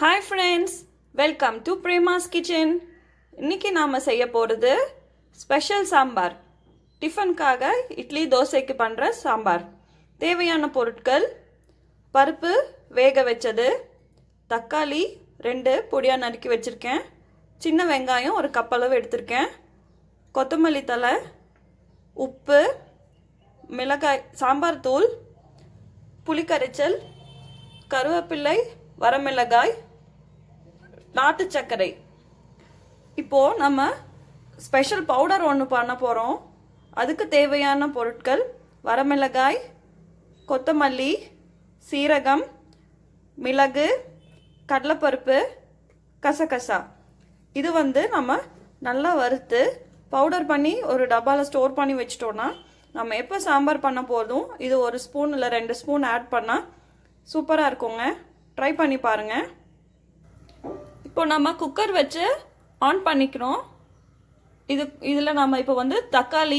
hi friends welcome to Prema's kitchen இன்னைக்கு நாம் செய்ய போகிறது ஸ்பெஷல் சாம்பார் டிஃபனுக்காக இட்லி தோசைக்கு பண்ணுற சாம்பார் தேவையான பொருட்கள் பருப்பு வேக வச்சது தக்காளி ரெண்டு பொடியாக நறுக்கி வச்சுருக்கேன் சின்ன வெங்காயம் ஒரு கப்பளவு எடுத்திருக்கேன் கொத்தமல்லி தலை உப்பு மிளகாய் சாம்பார் தூள் புளிக்கரைச்சல் கருவேப்பிள்ளை வரமிளகாய் நாட்டு சர்க்கரை இப்போ நம்ம ஸ்பெஷல் பவுடர் ஒன்று பண்ண போகிறோம் அதுக்கு தேவையான பொருட்கள் வரமிளகாய் கொத்தமல்லி சீரகம் மிளகு கடலைப்பருப்பு கசகசா இது வந்து நம்ம நல்லா வறுத்து பவுடர் பண்ணி ஒரு டப்பாவில் ஸ்டோர் பண்ணி வச்சிட்டோன்னா நம்ம எப்போ சாம்பார் பண்ண போதும் இது ஒரு ஸ்பூன் இல்லை ரெண்டு ஸ்பூன் ஆட் பண்ணால் சூப்பராக இருக்குங்க ட்ரை பண்ணி பாருங்கள் இப்போ நம்ம குக்கர் வச்சு ஆன் பண்ணிக்கிறோம் இது இதில் நம்ம இப்போ வந்து தக்காளி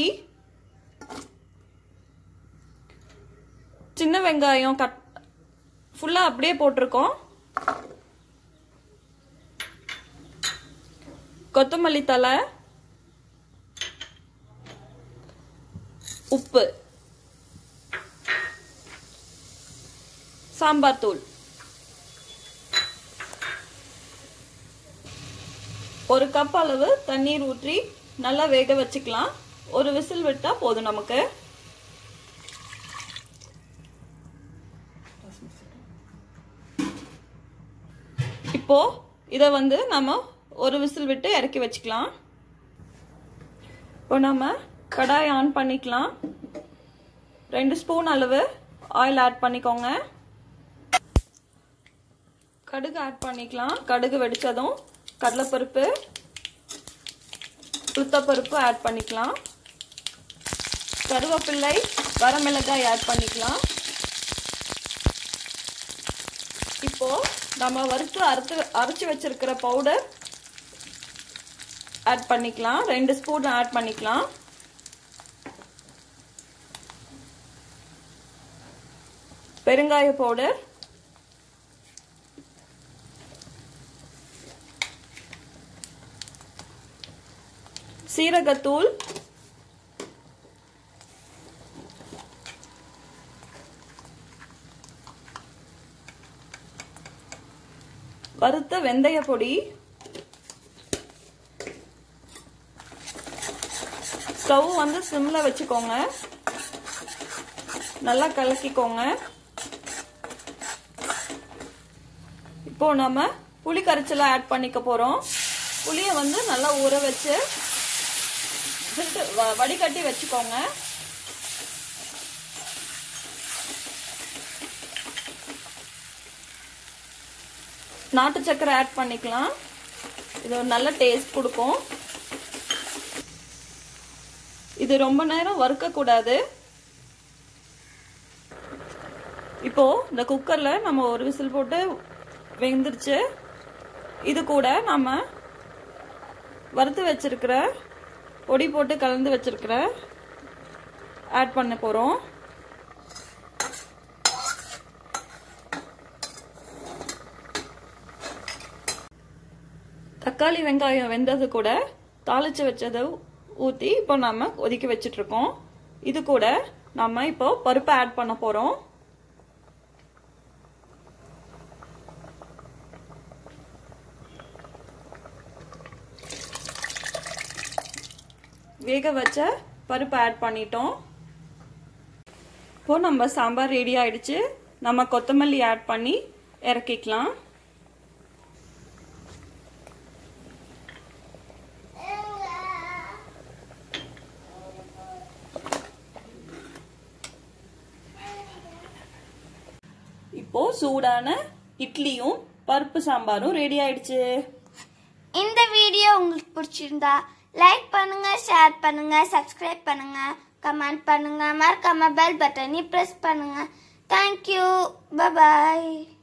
சின்ன வெங்காயம் கட் ஃபுல்லாக அப்படியே போட்டிருக்கோம் கொத்தமல்லி தலை உப்பு சாம்பார் தூள் ஒரு கப் அளவு தண்ணீர் ஊற்றி நல்லா வேக வச்சுக்கலாம் ஒரு விசில் விட்டா போதும் நமக்கு இப்போ இதை வந்து நம்ம ஒரு விசில் விட்டு இறக்கி வச்சுக்கலாம் இப்போ நம்ம கடாய் ஆன் பண்ணிக்கலாம் ரெண்டு ஸ்பூன் அளவு ஆயில் ஆட் பண்ணிக்கோங்க கடுகு ஆட் பண்ணிக்கலாம் கடுகு வெடிச்சதும் கடலைப்பருப்பு உளுத்தப்பருப்பு ஆட் பண்ணிக்கலாம் கருவேப்பிள்ளை வரமிளகாய் ஆட் பண்ணிக்கலாம் இப்போ நம்ம வறுத்து அறுத்து அரைச்சி வச்சிருக்கிற பவுடர் ஆட் பண்ணிக்கலாம் ரெண்டு ஸ்பூன் ஆட் பண்ணிக்கலாம் பெருங்காய பவுடர் சீரகத்தூள் வறுத்த வெந்தய பொடி ஸ்டவ் வந்து சிம்ல வச்சுக்கோங்க நல்லா கலக்கிக்கோங்க இப்போ நம்ம புளி கரைச்சலை ஆட் பண்ணிக்க போறோம் புளியை வந்து நல்லா ஊற வச்சு வடிகட்டி வச்சுக்கோங்க நாட்டு சக்கரை ஆட் பண்ணிக்கலாம் இது ஒரு நல்ல டேஸ்ட் கொடுக்கும் இது ரொம்ப நேரம் வறுக்க கூடாது இப்போ இந்த குக்கர்ல நம்ம ஒரு விசில் போட்டு வெந்துருச்சு இது கூட நம்ம வறுத்து வச்சிருக்கிற பொடி போட்டு கலந்து வச்சிருக்கிற ஆட் பண்ண போகிறோம் தக்காளி வெங்காயம் வெந்தது கூட தாளிச்சு வச்சதை ஊற்றி இப்போ நம்ம ஒதுக்கி வச்சிட்டு இருக்கோம் இது கூட நம்ம இப்போ பருப்பை ஆட் பண்ண போகிறோம் வேக வச்ச பருப்பு ஆட் பண்ணிட்டோம் இப்போ நம்ம சாம்பார் ரெடி ஆயிடுச்சு நம்ம கொத்தமல்லி ஆட் பண்ணி இறக்கிக்கலாம் இப்போ சூடான இட்லியும் பருப்பு சாம்பாரும் ரெடி ஆயிடுச்சு இந்த வீடியோ உங்களுக்கு பிடிச்சிருந்தா லைக் பண்ணுங்க ஷேர் பண்ணுங்க சப்ஸ்கிரைப் பண்ணுங்க கமெண்ட் பண்ணுங்க மறக்காம பெல் பட்டனை பிரஸ் பண்ணுங்க தேங்க்யூ பபாய்